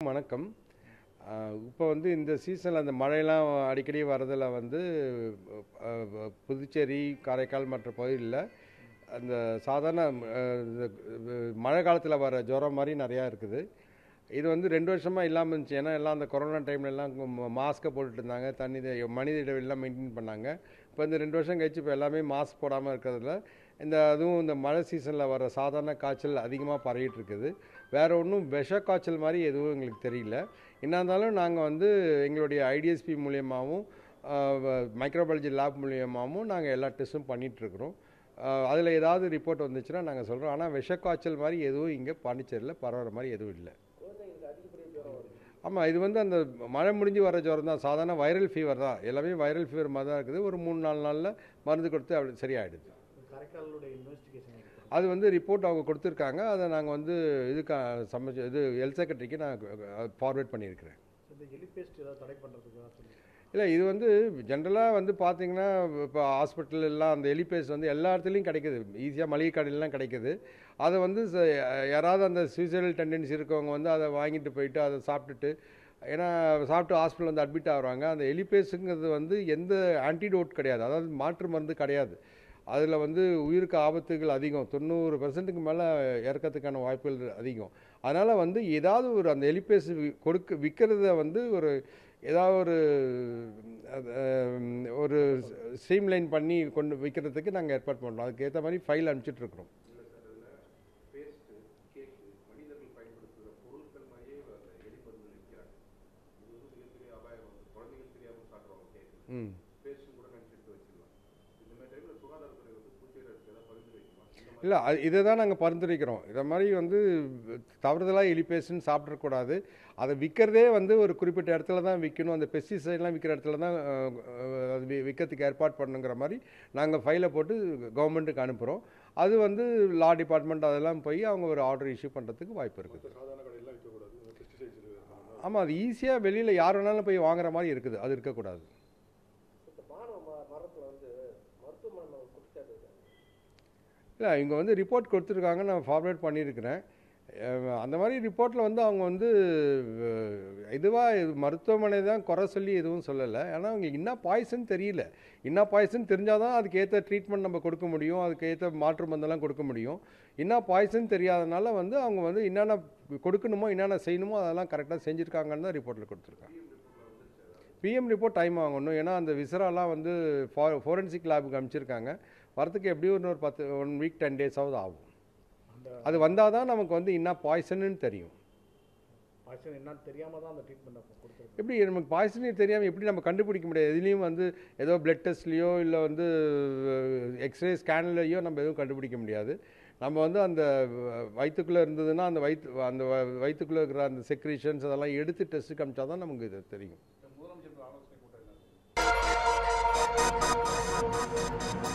வணக்கம் இப்போ வந்து இந்த சீசனில் அந்த மழையெல்லாம் அடிக்கடி வரதில் வந்து அஹ், புதுச்சேரி காரைக்கால் மற்ற பகுதிகளில் அந்த சாதாரண அஹ், இந்த மழை காலத்தில் வர ஜுரம் மாதிரி நிறையா இருக்குது இது வந்து ரெண்டு வருஷமாக இல்லாமல் இருந்துச்சு ஏன்னா எல்லாம் அந்த கொரோனா டைம்ல எல்லாம் மாஸ்க்கை போட்டுட்டு இருந்தாங்க தண்ணி இதை- மனித இடைவெளிலாம் மெயின்டைன் பண்ணாங்க இப்போ இந்த ரெண்டு வருஷம் கழிச்சு இப்போ எல்லாமே மாஸ்க் போடாமல் இருக்கிறதுல இந்த அதுவும் இந்த மழை சீசனில் வர சாதாரண காய்ச்சல் அதிகமாக பரவிட்டு இருக்குது வேற ஒன்றும் விஷ காய்ச்சல் மாதிரி எதுவும் எங்களுக்கு தெரியல என்ன இருந்தாலும் நாங்கள் வந்து எங்களுடைய ஐடிஎஸ்பி மூலியமாகவும் மைக்ரோபாலஜி லேப் மூலியமாகவும் நாங்கள் எல்லா டெஸ்ட்டும் பண்ணிகிட்ருக்குறோம் அதில் ஏதாவது ரிப்போர்ட் வந்துச்சுன்னா நாங்கள் சொல்கிறோம் ஆனால் விஷ காய்ச்சல் மாதிரி எதுவும் இங்கே பாண்டிச்சேரியில் பரவுற மாதிரி எதுவும் இல்லை ஆமாம் இது வந்து அந்த மழை முடிஞ்சு வர ஜுரம் தான் சாதாரண வைரல் ஃபீவர் தான் எல்லாமே வைரல் ஃபீவர் மாதிரி தான் இருக்குது ஒரு மூணு நாலு நாளில் மருந்து கொடுத்து அப்படி சரியாயிடுது காரைக்காலுடைய இன்வெஸ்டிகேஷன் அது வந்து ரிப்போர்ட் அவங்க கொடுத்துருக்காங்க அதை நாங்கள் வந்து இதுக்கு சமைச்ச இது ஹெல்த் செக்ரட்டரிக்கு நான் ஃபார்வேர்ட் பண்ணியிருக்கிறேன் இந்த எலி பேஸ்ட் ஏதாவது தடை பண்ணுறதுக்காக சொல்லி இல்லை இது வந்து ஜென்ரலாக வந்து பார்த்தீங்கன்னா இப்போ ஹாஸ்பிட்டல் எல்லாம் அந்த எலிபேஸ் வந்து எல்லா இடத்துலையும் கிடைக்குது ஈஸியாக மளிகை கடையிலலாம் கிடைக்குது அதை வந்து ச- யாராவது அந்த சூசைடல் டெண்டன்சி இருக்கவங்க வந்து அதை வாங்கிட்டு போயிட்டு அதை சாப்பிட்டுட்டு ஏன்னா சாப்பிட்டு ஹாஸ்பிட்டல் வந்து அட்மிட் ஆகுறாங்க அந்த எலிபேஸுங்கிறது வந்து எந்த ஆன்டிடோட் கிடையாது அதாவது மாற்று மருந்து கிடையாது அதில் வந்து உயிருக்கு ஆபத்துகள் அதிகம் தொண்ணூறு பர்சன்ட்டுக்கு மேலே இறக்கறதுக்கான வாய்ப்புகள் அதிகம் அதனால் வந்து ஏதாவது ஒரு அந்த எலிபேஸ் வி- கொடுக்க விற்கிறத வந்து ஒரு ஏதாவது ஒரு அது, ஹம், ஒரு ஸ்ட்ரீம்லைன் பண்ணி கொண்டு விற்கிறதுக்கு நாங்கள் ஏற்பாடு பண்ணுறோம் அதுக்கு ஏற்ற மாதிரி ஃபைல் அனுப்பிச்சிட்ருக்குறோம் ம் இல்லை அது இதை தான் நாங்கள் பரிந்துரைக்கிறோம் இதை மாதிரி வந்து தவறுதலாக எலிபேஸ்ன்னு சாப்பிடக்கூடாது அதை விற்கிறதே வந்து ஒரு குறிப்பிட்ட இடத்துல தான் விற்கணும் அந்த பெஸ்டிசைட்லாம் விற்கிற இடத்துல தான் அஹ், அஹ், அது வி- விற்கிறதுக்கு ஏற்பாடு பண்ணுங்கிற மாதிரி நாங்கள் ஃபைலை போட்டு கவர்மெண்ட்டுக்கு அனுப்புகிறோம் அது வந்து லா டிபார்ட்மெண்ட் அதெல்லாம் போய் அவங்க ஒரு ஆர்டர் இஷ்யூ பண்ணுறதுக்கு வாய்ப்பு இருக்குது ஆமாம் அது ஈஸியாக வெளியில் யார் வேணாலும் போய் வாங்குற மாதிரி இருக்குது அது இருக்கக்கூடாது இந்த மானவ மரத்தில் வந்து மருத்துவமனை குற்றச்சாட்டு இல்லை இவங்க வந்து ரிப்போர்ட் கொடுத்துருக்காங்க நான் ஃபார்வேர்ட் பண்ணியிருக்கிறேன் அஹ் அந்த மாதிரி ரிப்போர்ட்டில் வந்து அவங்க வந்து இதுவாக மருத்துவமனை தான் குறை சொல்லி எதுவும் சொல்லலை ஏன்னா அவங்களுக்கு என்ன பாய்சன் தெரியல என்ன பாய்சன் தெரிஞ்சால் தான் அதுக்கு ஏற்ற ட்ரீட்மெண்ட் நம்ம கொடுக்க முடியும் அதுக்கு ஏற்ற மாற்று மருந்தெல்லாம் கொடுக்க முடியும் என்ன பாய்சன் தெரியாதனால வந்து அவங்க வந்து என்னென்ன கொடுக்கணுமோ என்னென்ன செய்யணுமோ அதெல்லாம் கரெக்டாக செஞ்சுருக்காங்கன்னு தான் ரிப்போர்ட்டில் கொடுத்துருக்காங்க பிஎம் ரிப்போர்ட் டைம் ஆகணும் ஏன்னா அந்த விசராலாம் வந்து ஃபோரன்சிக் லேபுக்கு அனுப்பிச்சிருக்காங்க வரத்துக்கு எப்படியும் இன்னொரு பத்து ஒன் வீக் டென் டேஸாவது ஆகும் அந்த அது வந்தால் தான் நமக்கு வந்து என்ன பாய்சன்னு தெரியும் பாய்ச்சல் என்னன்னு தெரியாம தான் அந்த ட்ரீட்மெண்ட் அப்போ கொடுத்துருக்கு எப்படி நமக்கு பாய்சனே தெரியாமல் எப்படி நம்ம கண்டுபிடிக்க முடியாது எதுலேயும் வந்து ஏதோ பிளட் டெஸ்ட்லேயோ இல்லை வந்து எக்ஸ்ரே ஸ்கேன்லேயோ நம்ம எதுவும் கண்டுபிடிக்க முடியாது நம்ம வந்து அந்த வயிற்றுக்குள்ளே இருந்ததுன்னா அந்த வயிற்று அந்த வ- வயித்துக்குள்ளே இருக்கிற அந்த செக்ரீஷன்ஸ் அதெல்லாம் எடுத்து டெஸ்ட்டுக்கு அமிச்சா தான் நமக்கு இது தெரியும்